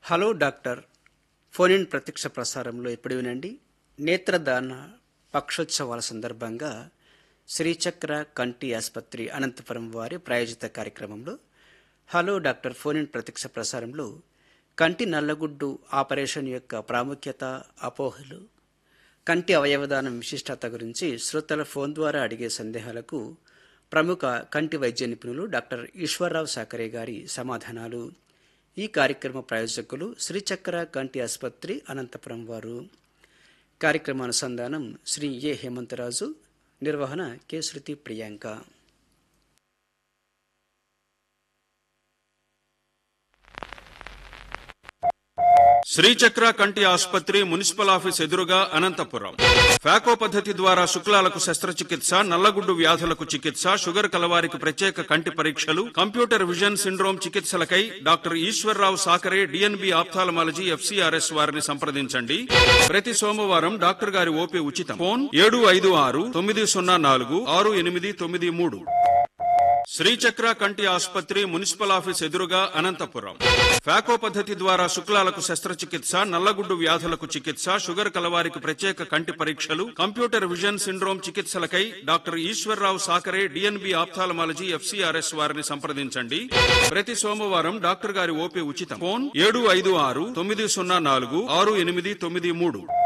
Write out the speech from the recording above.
hello doctor phone in ప్రత్యక్ష ప్రసారంలో ఎప్పుడు వినండి నేత్రదాన పక్షోత్సవాల సందర్భంగా శ్రీచక్ర కంటి ఆసుపత్రి అనంతపురం వారి ప్రాయోజిత కార్యక్రమంలో హలో డాక్టర్ ఫోన్ ఇన్ ప్రత్యక్ష ప్రసారంలో కంటి నల్లగుడ్డు ఆపరేషన్ యొక్క ప్రాముఖ్యత అపోహలు కంటి అవయవదానం విశిష్టత గురించి శ్రోతల ఫోన్ ద్వారా అడిగే సందేహాలకు ప్రముఖ కంటి వైద్య నిపుణులు డాక్టర్ ఈశ్వర్రావు సాకరే గారి సమాధానాలు ఈ కార్యక్రమ ప్రాయోజకులు శ్రీచక్ర కంటి ఆసుపత్రి అనంతపురం వారు కార్యక్రమానుసంధానం శ్రీ ఏ హేమంతరాజు నిర్వహణ కె శృతి ప్రియాంక శ్రీచక్ర కంటి ఆసుపత్రి మున్సిపల్ ఆఫీస్ ఎదురుగా అనంతపురం ఫ్యాకో పద్ధతి ద్వారా శుక్లాలకు శస్త్రచికిత్స నల్లగుడ్డు వ్యాధులకు చికిత్స షుగర్ కలవారికి ప్రత్యేక కంటి పరీక్షలు కంప్యూటర్ విజన్ సిండ్రోమ్ చికిత్సలకై doctor Eshwarrao Sakare DNB ophthalmology FCRS వారిని సంప్రదించండి ప్రతి సోమవారం డాక్టర్ గారి ఓపీ ఉచితం ఫోన్ ఏడు ఐదు ఆరు తొమ్మిది సున్నా నాలుగు ఆరు ఎనిమిది తొమ్మిది మూడు శ్రీచక్ర కంటి ఆసుపత్రి మున్సిపల్ ఆఫీస్ ఎదురుగా అనంతపురం ఫ్యాకో పద్ధతి ద్వారా శుక్లాలకు శస్త్రచికిత్స నల్లగుడ్డు వ్యాధులకు చికిత్స షుగర్ కలవారికి ప్రత్యేక కంటి పరీక్షలు కంప్యూటర్ విజన్ సిండ్రోమ్ చికిత్సలకై doctor Eshwarrao Sakare DNB ophthalmology FCRS వారిని సంప్రదించండి ప్రతి సోమవారం డాక్టర్ గారి ఓపీ ఉచితం ఫోన్ ఏడు ఐదు ఆరు తొమ్మిది సున్నా నాలుగు ఆరు ఎనిమిది తొమ్మిది మూడు